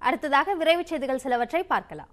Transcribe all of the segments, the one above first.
அடுத்ததாக விரைவுச் செய்திகள் சிலவற்றை பார்க்கலாம்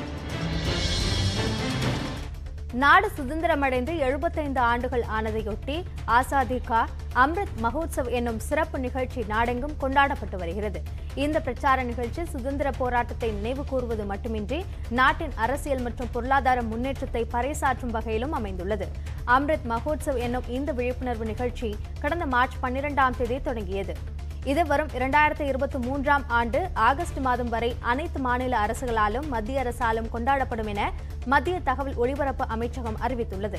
நாடு சுதந்திரமடைந்து எழுபத்தைந்து ஆண்டுகள் ஆனதையொட்டி ஆசாதி கா அம்ரித் மகோத்சவ் என்னும் சிறப்பு நிகழ்ச்சி நாடெங்கும் கொண்டாடப்பட்டு வருகிறது இந்த பிரச்சார நிகழ்ச்சி சுதந்திர போராட்டத்தை நினைவு கூறுவது மட்டுமின்றி நாட்டின் அரசியல் மற்றும் பொருளாதார முன்னேற்றத்தை பறைசாற்றும் வகையிலும் அமைந்துள்ளது அம்ரித் மகோத்சவ் என்னும் இந்த விழிப்புணர்வு நிகழ்ச்சி கடந்த மார்ச் பன்னிரெண்டாம் தேதி தொடங்கியது இது வரும் இரண்டாயிரத்தி இருபத்தி மூன்றாம் ஆண்டு ஆகஸ்ட் மாதம் வரை அனைத்து மாநில அரசுகளாலும் மத்திய அரசாலும் கொண்டாடப்படும் என மத்திய தகவல் ஒலிபரப்பு அமைச்சகம் அறிவித்துள்ளது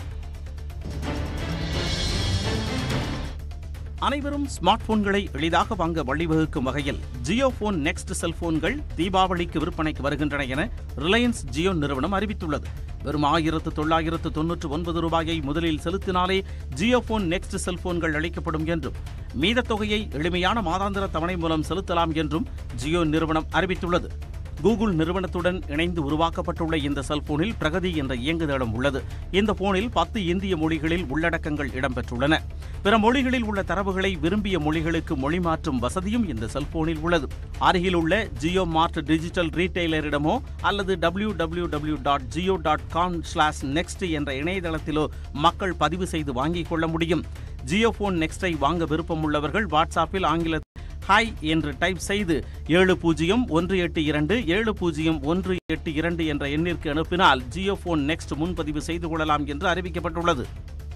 அனைவரும் ஸ்மார்ட் போன்களை எளிதாக வாங்க வழிவகுக்கும் வகையில் ஜியோ போன் நெக்ஸ்ட் செல்போன்கள் தீபாவளிக்கு விற்பனைக்கு வருகின்றன என ரிலையன்ஸ் ஜியோ நிறுவனம் அறிவித்துள்ளது வெறும் ஆயிரத்து தொள்ளாயிரத்து தொன்னூற்று ஒன்பது ரூபாயை முதலில் செலுத்தினாலே ஜியோ போன் நெக்ஸ்ட் செல்போன்கள் அளிக்கப்படும் என்றும் மீதத் தொகையை எளிமையான மாதாந்திர தவணை மூலம் செலுத்தலாம் என்றும் ஜியோ நிறுவனம் அறிவித்துள்ளது கூகுள் நிறுவனத்துடன் இணைந்து உருவாக்கப்பட்டுள்ள இந்த செல்போனில் பிரகதி என்ற இயங்குதளம் உள்ளது இந்த போனில் பத்து இந்திய மொழிகளில் உள்ளடக்கங்கள் இடம்பெற்றுள்ளன பிற மொழிகளில் உள்ள தரவுகளை விரும்பிய மொழிகளுக்கு மொழிமாற்றும் வசதியும் இந்த செல்போனில் உள்ளது அருகில் உள்ள ஜியோ மார்ட் டிஜிட்டல் ரீட்டைலரிடமோ அல்லது W W W dot Jio dot com slash next என்ற இணையதளத்திலோ மக்கள் பதிவு செய்து வாங்கிக் கொள்ள முடியும் ஜியோ போன் நெக்ஸ்டை வாங்க விருப்பமுள்ளவர்கள் வாட்ஸ்அப்பில் ஆங்கில ஹாய் என்று டைப் செய்து ஏழு பூஜ்ஜியம் ஒன்று எட்டு இரண்டு ஏழு பூஜ்ஜியம் ஒன்று எட்டு இரண்டு என்ற எண்ணிற்கு அனுப்பினால் ஜியோ போன் நெக்ஸ்ட் முன்பதிவு செய்து கொள்ளலாம் என்று அறிவிக்கப்பட்டுள்ளது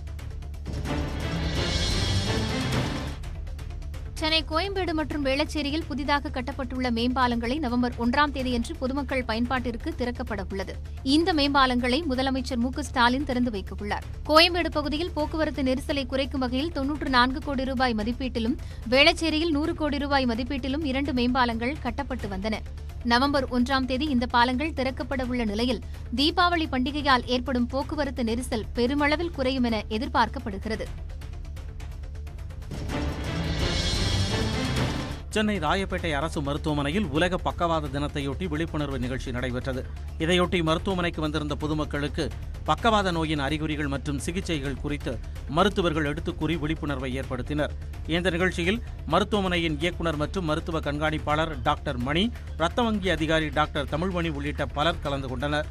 சென்னை கோயம்பேடு மற்றும் வேளச்சேரியில் புதிதாக கட்டப்பட்டுள்ள மேம்பாலங்களை நவம்பர் ஒன்றாம் தேதியன்று பொதுமக்கள் பயன்பாட்டிற்கு திறக்கப்பட உள்ளது இந்த மேம்பாலங்களை முதலமைச்சர் மு க ஸ்டாலின் திறந்து வைக்க உள்ளார் கோயம்பேடு பகுதியில் போக்குவரத்து நெரிசலை குறைக்கும் வகையில் தொன்னூற்று நான்கு கோடி ரூபாய் மதிப்பீட்டிலும் வேளச்சேரியில் நூறு கோடி ரூபாய் மதிப்பீட்டிலும் இரண்டு மேம்பாலங்கள் கட்டப்பட்டு வந்தன நவம்பர் ஒன்றாம் தேதி இந்த பாலங்கள் திறக்கப்பட உள்ள நிலையில் தீபாவளி பண்டிகையால் ஏற்படும் போக்குவரத்து நெரிசல் பெருமளவில் குறையும் என எதிர்பார்க்கப்படுகிறது சென்னை ராயப்பேட்டை அரசு மருத்துவமனையில் உலக பக்கவாத தினத்தையொட்டி விழிப்புணர்வு நிகழ்ச்சி நடைபெற்றது இதையொட்டி மருத்துவமனைக்கு வந்திருந்த பொதுமக்களுக்கு பக்கவாத நோயின் அறிகுறிகள் மற்றும் சிகிச்சைகள் குறித்து மருத்துவர்கள் எடுத்துக் கூறி விழிப்புணர்வை ஏற்படுத்தினர் இந்த நிகழ்ச்சியில் மருத்துவமனையின் இயக்குநர் மற்றும் மருத்துவ கண்காணிப்பாளர் டாக்டர் மணி ரத்த வங்கி அதிகாரி டாக்டர் தமிழ்மணி உள்ளிட்ட பலர் கலந்து கொண்டனர்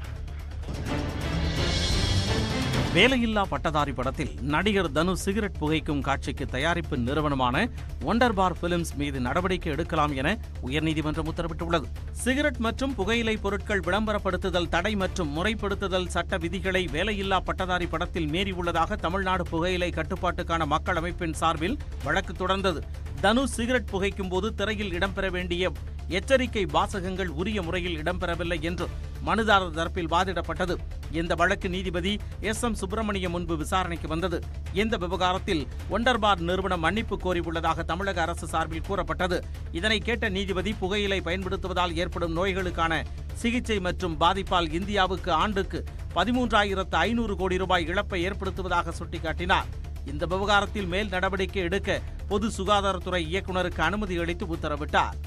வேலையில்லா பட்டதாரி படத்தில் நடிகர் தனு சிகரெட் புகைக்கும் காட்சிக்கு தயாரிப்பு நிறுவனமான ஒண்டர் பார் பிலிம்ஸ் மீது நடவடிக்கை எடுக்கலாம் என உயர்நீதிமன்றம் உத்தரவிட்டுள்ளது சிகரெட் மற்றும் புகையிலை பொருட்கள் விளம்பரப்படுத்துதல் தடை மற்றும் முறைப்படுத்துதல் சட்ட விதிகளை வேலையில்லா பட்டதாரி படத்தில் மீறியுள்ளதாக தமிழ்நாடு புகையிலை கட்டுப்பாட்டுக்கான மக்கள் அமைப்பின் சார்பில் வழக்கு தொடர்ந்தது தனு சிகரெட் புகைக்கும் போது திரையில் இடம்பெற வேண்டிய எச்சரிக்கை வாசகங்கள் உரிய முறையில் இடம்பெறவில்லை என்று மனுதாரர் தரப்பில் வாதிடப்பட்டது இந்த வழக்கு நீதிபதி எஸ் எம் சுப்பிரமணியம் முன்பு விசாரணைக்கு வந்தது இந்த விவகாரத்தில் ஒண்டர்பார் நிறுவனம் மன்னிப்பு கோரியுள்ளதாக தமிழக அரசு சார்பில் கூறப்பட்டது இதனை கேட்ட நீதிபதி புகையிலை பயன்படுத்துவதால் ஏற்படும் நோய்களுக்கான சிகிச்சை மற்றும் பாதிப்பால் இந்தியாவுக்கு ஆண்டுக்கு பதிமூன்றாயிரத்து ஐநூறு கோடி ரூபாய் இழப்பை ஏற்படுத்துவதாக சுட்டிக்காட்டினார் இந்த விவகாரத்தில் மேல் நடவடிக்கை எடுக்க பொது சுகாதாரத்துறை இயக்குநருக்கு அனுமதி அளித்து உத்தரவிட்டார்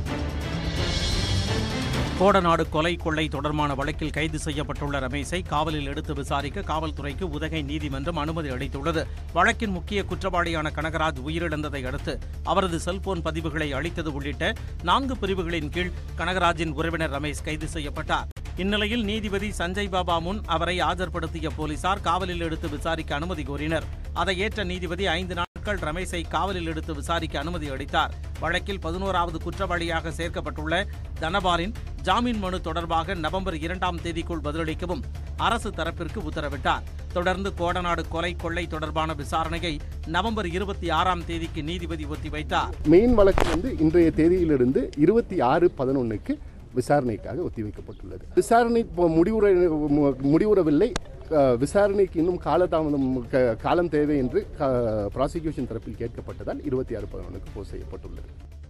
கோடநாடு கொலை கொள்ளை தொடர்பான வழக்கில் கைது செய்யப்பட்டுள்ள ரமேஷை காவலில் எடுத்து விசாரிக்க காவல்துறைக்கு உதகை நீதிமன்றம் அனுமதி அளித்துள்ளது வழக்கின் முக்கிய குற்றவாளியான கனகராஜ் உயிரிழந்ததை அடுத்து அவரது செல்போன் பதிவுகளை அளித்தது உள்ளிட்ட நான்கு பிரிவுகளின் கீழ் கனகராஜின் உறவினர் ரமேஷ் கைது செய்யப்பட்டார் இந்நிலையில் நீதிபதி சஞ்சய் பாபா முன் அவரை ஆஜர்படுத்திய போலீசார் காவலில் எடுத்து விசாரிக்க அனுமதி கோரினர் அதை ஏற்ற நீதிபதி ஐந்து நாட்கள் ரமேஷை காவலில் எடுத்து விசாரிக்க அனுமதி அளித்தார் வழக்கில் பதினோராவது குற்றவாளியாக சேர்க்கப்பட்டுள்ள தனபாலின் ஜாமீன் மனு தொடர்பாக நவம்பர் இரண்டாம் தேதிக்குள் பதிலளிக்கவும் அரசு தரப்பிற்கு உத்தரவிட்டார் தொடர்ந்து கோடநாடு கொலை கொள்ளை தொடர்பான விசாரணையை நவம்பர் இருபத்தி ஆறாம் தேதிக்கு நீதிபதி ஒத்திவைத்தார் மெயின் வழக்கு வந்து இன்றைய தேதியிலிருந்து இருபத்தி ஆறு பதினொன்றுக்கு விசாரணைக்காக ஒத்திவைக்கப்பட்டுள்ளது விசாரணை இப்போ முடிவுற மு- முடிவுறவில்லை அஹ், விசாரணைக்கு இன்னும் காலதாமதம் க- காலம் தேவை என்று ப்ராசிக்யூஷன் தரப்பில் கேட்கப்பட்டதால் இருபத்தி ஆறு பதினொன்றுக்கு போஸ்ட் செய்யப்பட்டுள்ளது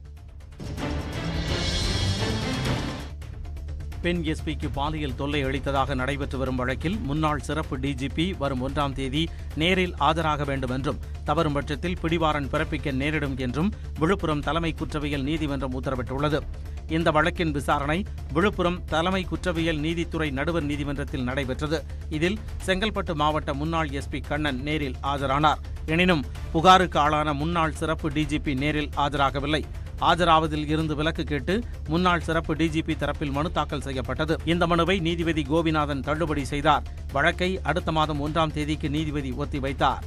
பெண் எஸ்பிக்கு பாலியல் தொல்லை அளித்ததாக நடைபெற்று வரும் வழக்கில் முன்னாள் சிறப்பு டிஜிபி வரும் ஒன்றாம் தேதி நேரில் ஆஜராக வேண்டும் என்றும் தவறும் பட்சத்தில் பிடிவாரன் பிறப்பிக்க நேரிடும் என்றும் விழுப்புரம் தலைமை குற்றவியல் நீதிமன்றம் உத்தரவிட்டுள்ளது இந்த வழக்கின் விசாரணை விழுப்புரம் தலைமை குற்றவியல் நீதித்துறை நடுவர் நீதிமன்றத்தில் நடைபெற்றது இதில் செங்கல்பட்டு மாவட்ட முன்னாள் எஸ்பி கண்ணன் நேரில் ஆஜரானார் எனினும் புகாருக்கு ஆளான முன்னாள் சிறப்பு டிஜிபி நேரில் ஆஜராகவில்லை ஆஜராவதில் இருந்து விலக்கு கேட்டு முன்னாள் சிறப்பு டிஜிபி தரப்பில் மனு தாக்கல் செய்யப்பட்டது இந்த மனுவை நீதிபதி கோபிநாதன் தள்ளுபடி செய்தார் வழக்கை அடுத்த மாதம் ஒன்றாம் தேதிக்கு நீதிபதி ஒத்திவைத்தார்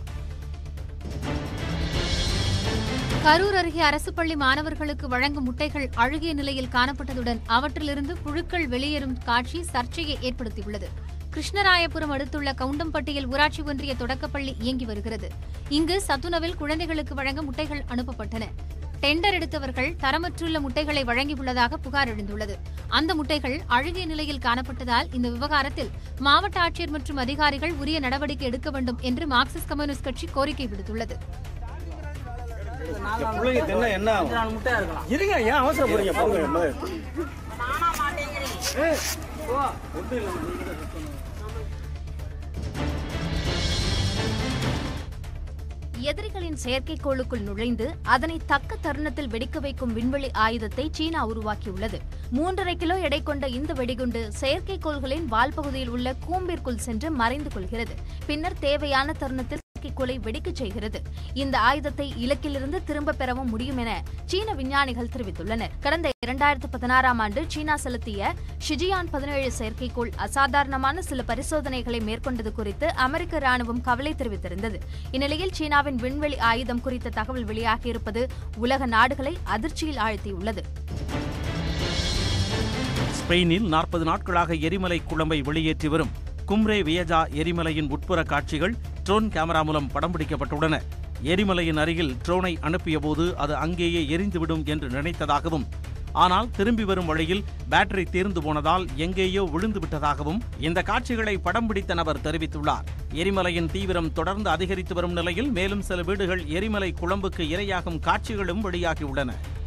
கரூர் அருகே அரசு பள்ளி மாணவர்களுக்கு வழங்கும் முட்டைகள் அழுகிய நிலையில் காணப்பட்டதுடன் அவற்றிலிருந்து புழுக்கள் வெளியேறும் காட்சி சர்ச்சையை ஏற்படுத்தியுள்ளது கிருஷ்ணராயபுரம் அடுத்துள்ள கவுண்டம்பட்டியில் ஊராட்சி ஒன்றிய தொடக்கப்பள்ளி இயங்கி வருகிறது இங்கு சத்துணவில் குழந்தைகளுக்கு வழங்க முட்டைகள் அனுப்பப்பட்டன டெண்டர் எடுத்தவர்கள் தரமற்றுள்ள முட்டைகளை வழங்கியுள்ளதாக புகார் எழுந்துள்ளது அந்த முட்டைகள் அழுகிய நிலையில் காணப்பட்டதால் இந்த விவகாரத்தில் மாவட்ட ஆட்சியர் மற்றும் அதிகாரிகள் உரிய நடவடிக்கை எடுக்க வேண்டும் என்று மார்க்சிஸ்ட் கம்யூனிஸ்ட் கட்சி கோரிக்கை விடுத்துள்ளது பிள்ளைங்க தின்னா என்ன ஆகும்? இருங்க ஏன் அவசரப்படுறீங்க பாருங்க முதல்ல. எதிரிகளின் செயற்கைக்கோளுக்குள் நுழைந்து அதனை தக்க தருணத்தில் வெடிக்க வைக்கும் விண்வெளி ஆயுதத்தை சீனா உருவாக்கியுள்ளது மூன்றரை கிலோ எடை கொண்ட இந்த வெடிகுண்டு செயற்கைக்கோள்களின் வால் பகுதியில் உள்ள கூம்பிற்குள் சென்று மறைந்து கொள்கிறது பின்னர் தேவையான தருணத்தில் செயற்கைக்கோளை வெடிக்கச் செய்கிறது இந்த ஆயுதத்தை இலக்கிலிருந்து திரும்ப பெறவும் முடியும் என சீன விஞ்ஞானிகள் தெரிவித்துள்ளனர் கடந்த இரண்டாயிரத்து பதினாறாம் ஆண்டு சீனா செலுத்திய ஷிஜியான் பதினேழு செயற்கைக்கோள் அசாதாரணமான சில பரிசோதனைகளை மேற்கொண்டது குறித்து அமெரிக்க ராணுவம் கவலை தெரிவித்திருந்தது இந்நிலையில் சீனாவின் விண்வெளி ஆயுதம் குறித்த தகவல் வெளியாகியிருப்பது உலக நாடுகளை அதிர்ச்சியில் ஆழ்த்தியுள்ளது ஸ்பெயினில் நாற்பது நாட்களாக எரிமலை குழம்பை வெளியேற்றி வரும் கும்ரே வியஜா எரிமலையின் உட்புற காட்சிகள் ட்ரோன் கேமரா மூலம் படம் பிடிக்கப்பட்டுள்ளன எரிமலையின் அருகில் ட்ரோனை அனுப்பியபோது அது அங்கேயே எரிந்துவிடும் என்று நினைத்ததாகவும் ஆனால் திரும்பி வரும் வழியில் பேட்டரி தீர்ந்து போனதால் எங்கேயோ விழுந்து விட்டதாகவும் இந்த காட்சிகளை படம் பிடித்த நபர் தெரிவித்துள்ளார் எரிமலையின் தீவிரம் தொடர்ந்து அதிகரித்து வரும் நிலையில் மேலும் சில வீடுகள் எரிமலை குழம்புக்கு இரையாகும் காட்சிகளும் வெளியாகியுள்ளன